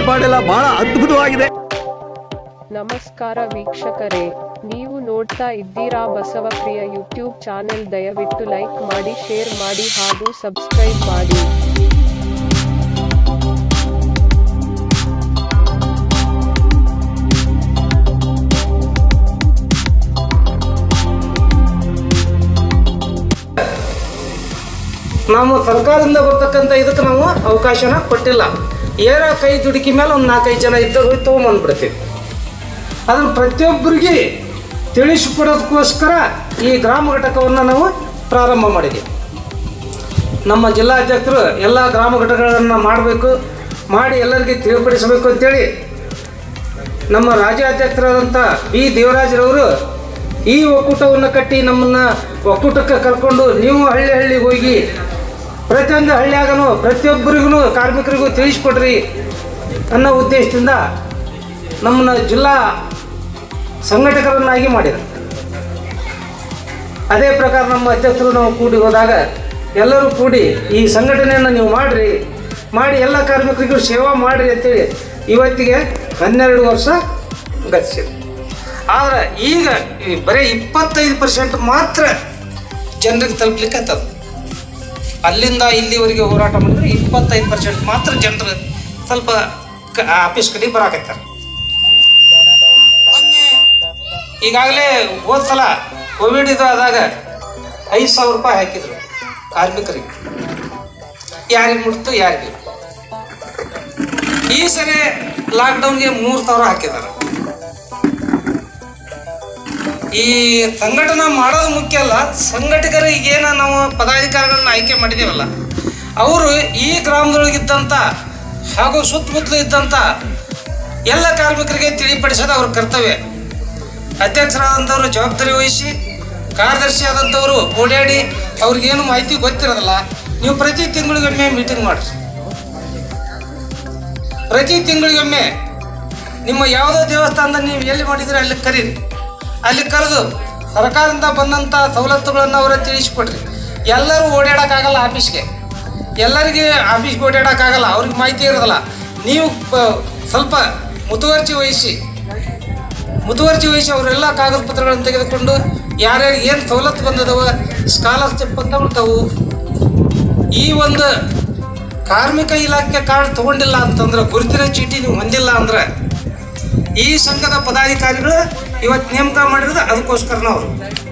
ಏರ್ಪಾಡೆಲ್ಲ ಬಹಳ ಅದ್ಭುತವಾಗಿದೆ ನಮಸ್ಕಾರ ವೀಕ್ಷಕರೇ ನೀವು ನೋಡ್ತಾ ಇದ್ದೀರಾ ಬಸವಪ್ರಿಯ ಯೂಟ್ಯೂಬ್ ಚಾನೆಲ್ ದಯವಿಟ್ಟು ಲೈಕ್ ಮಾಡಿ ಶೇರ್ ಮಾಡಿ ಹಾಗೂ ಸಬ್ಸ್ಕ್ರೈಬ್ ಮಾಡಿ ನಾವು ಸರ್ಕಾರದಿಂದ ಬರ್ತಕ್ಕಂಥ ಇದಕ್ಕೆ ನಾವು ಅವಕಾಶನ ಕೊಟ್ಟಿಲ್ಲ ಏರ ಕೈ ದುಡುಕಿ ಮೇಲೆ ಒಂದು ನಾಲ್ಕೈದು ಜನ ಇದ್ದವ್ರು ತೊಗೊಂಬಂದ್ಬಿಡ್ತೀವಿ ಅದನ್ನು ಪ್ರತಿಯೊಬ್ಬರಿಗೆ ತಿಳಿಸಿಕೊಡೋದಕ್ಕೋಸ್ಕರ ಈ ಗ್ರಾಮ ಘಟಕವನ್ನು ನಾವು ಪ್ರಾರಂಭ ಮಾಡಿದ್ದೀವಿ ನಮ್ಮ ಜಿಲ್ಲಾಧ್ಯಕ್ಷರು ಎಲ್ಲ ಗ್ರಾಮ ಘಟಕಗಳನ್ನು ಮಾಡಬೇಕು ಮಾಡಿ ಎಲ್ಲರಿಗೆ ತಿಳಿಪಡಿಸಬೇಕು ಅಂತೇಳಿ ನಮ್ಮ ರಾಜ್ಯಾಧ್ಯಕ್ಷರಾದಂಥ ಬಿ ದೇವರಾಜರವರು ಈ ಒಕ್ಕೂಟವನ್ನು ಕಟ್ಟಿ ನಮ್ಮನ್ನು ಒಕ್ಕೂಟಕ್ಕೆ ಕರ್ಕೊಂಡು ನೀವು ಹಳ್ಳಿ ಹಳ್ಳಿಗೆ ಹೋಗಿ ಪ್ರತಿಯೊಂದು ಹಳ್ಳಿಯಾಗನು ಪ್ರತಿಯೊಬ್ಬರಿಗೂ ಕಾರ್ಮಿಕರಿಗೂ ತಿಳಿಸ್ಕೊಡ್ರಿ ಅನ್ನೋ ಉದ್ದೇಶದಿಂದ ನಮ್ಮನ್ನ ಜಿಲ್ಲಾ ಸಂಘಟಕರನ್ನಾಗಿ ಮಾಡಿದರು ಅದೇ ಪ್ರಕಾರ ನಮ್ಮ ಅಧ್ಯಕ್ಷರು ನಾವು ಕೂಡಿ ಹೋದಾಗ ಎಲ್ಲರೂ ಕೂಡಿ ಈ ಸಂಘಟನೆಯನ್ನು ನೀವು ಮಾಡಿರಿ ಮಾಡಿ ಎಲ್ಲ ಕಾರ್ಮಿಕರಿಗೂ ಸೇವಾ ಮಾಡಿರಿ ಅಂತೇಳಿ ಇವತ್ತಿಗೆ ಹನ್ನೆರಡು ವರ್ಷ ಗತಿಸಿದೆ ಆದರೆ ಈಗ ಈ ಬರೀ ಇಪ್ಪತ್ತೈದು ಪರ್ಸೆಂಟ್ ಮಾತ್ರ ಜನರಿಗೆ ತಲುಪಲಿಕ್ಕೆ ಹತ್ತದ ಅಲ್ಲಿಂದ ಇಲ್ಲಿವರೆಗೆ ಹೋರಾಟ ಮಾಡಿದ್ರೆ ಇಪ್ಪತ್ತೈದು ಪರ್ಸೆಂಟ್ ಮಾತ್ರ ಜನರು ಸ್ವಲ್ಪ ಕ- ಆಫೀಸ್ ಕಡೆ ಬರಾಕತ್ತಾರೆ ಮೊನ್ನೆ ಈಗಾಗಲೇ ಹೋದ ಸಲ ಕೋವಿಡ್ ಇದು ಆದಾಗ ಐದು ಸಾವಿರ ರೂಪಾಯಿ ಹಾಕಿದ್ರು ಕಾರ್ಮಿಕರಿಗೆ ಯಾರಿಗೆ ಮುಟ್ತು ಯಾರಿಗೆ ಈ ಸರಿ ಲಾಕ್ಡೌನ್ಗೆ ಮೂರು ಸಾವಿರ ಹಾಕಿದ್ದಾರೆ ಈ ಸಂಘಟನೆ ಮಾಡೋದು ಮುಖ್ಯ ಅಲ್ಲ ಸಂಘಟಕರಿಗೆ ಏನು ನಾವು ಪದಾಧಿಕಾರಿಗಳನ್ನ ಆಯ್ಕೆ ಮಾಡಿದ್ದೀವಲ್ಲ ಅವರು ಈ ಗ್ರಾಮದೊಳಗಿದ್ದಂಥ ಹಾಗೂ ಸುತ್ತಮುತ್ತಲು ಇದ್ದಂಥ ಎಲ್ಲ ಕಾರ್ಮಿಕರಿಗೆ ತಿಳಿಪಡಿಸೋದು ಅವ್ರ ಕರ್ತವ್ಯ ಅಧ್ಯಕ್ಷರಾದಂಥವ್ರು ಜವಾಬ್ದಾರಿ ವಹಿಸಿ ಕಾರ್ಯದರ್ಶಿ ಆದಂಥವರು ಓಡಾಡಿ ಅವ್ರಿಗೇನು ಮಾಹಿತಿ ಗೊತ್ತಿರೋದಿಲ್ಲ ನೀವು ಪ್ರತಿ ತಿಂಗಳಿಗೊಮ್ಮೆ ಮೀಟಿಂಗ್ ಮಾಡಿರಿ ಪ್ರತಿ ತಿಂಗಳಿಗೊಮ್ಮೆ ನಿಮ್ಮ ಯಾವುದೋ ದೇವಸ್ಥಾನದ ನೀವು ಎಲ್ಲಿ ಮಾಡಿದ್ರೆ ಅಲ್ಲಿ ಕರೀರಿ ಅಲ್ಲಿ ಕರೆದು ಸರ್ಕಾರದಿಂದ ಬಂದಂಥ ಸವಲತ್ತುಗಳನ್ನು ಅವರ ತಿಳಿಸ್ಕೊಡ್ರಿ ಎಲ್ಲರೂ ಓಡಾಡೋಕ್ಕಾಗಲ್ಲ ಆಫೀಸ್ಗೆ ಎಲ್ಲರಿಗೆ ಆಫೀಸ್ಗೆ ಓಡಾಡೋಕ್ಕಾಗಲ್ಲ ಅವ್ರಿಗೆ ಮಾಹಿತಿ ಇರೋದಿಲ್ಲ ನೀವು ಪ- ಸ್ವಲ್ಪ ಮುತುವರ್ಜಿ ವಹಿಸಿ ಮುತುವರ್ಜಿ ವಹಿಸಿ ಅವರೆಲ್ಲ ಕಾಗದ ಪತ್ರಗಳನ್ನು ತೆಗೆದುಕೊಂಡು ಯಾರ್ಯಾರಿಗೆ ಏನು ಸವಲತ್ತು ಬಂದದವ ಸ್ಕಾಲರ್ಶಿಪ್ ಅಂತ ಬರ್ತಾವು ಈ ಒಂದು ಕಾರ್ಮಿಕ ಇಲಾಖೆ ಕಾರ್ಡ್ ತಗೊಂಡಿಲ್ಲ ಅಂತಂದ್ರೆ ಗುರುತಿನ ಚೀಟಿ ನೀವು ಹೊಂದಿಲ್ಲ ಅಂದ್ರೆ ಈ ಸಂಘದ ಪದಾಧಿಕಾರಿಗಳು ಇವತ್ತು ನೇಮಕ ಮಾಡಿರೋದು ಅದಕ್ಕೋಸ್ಕರನ ಅವರು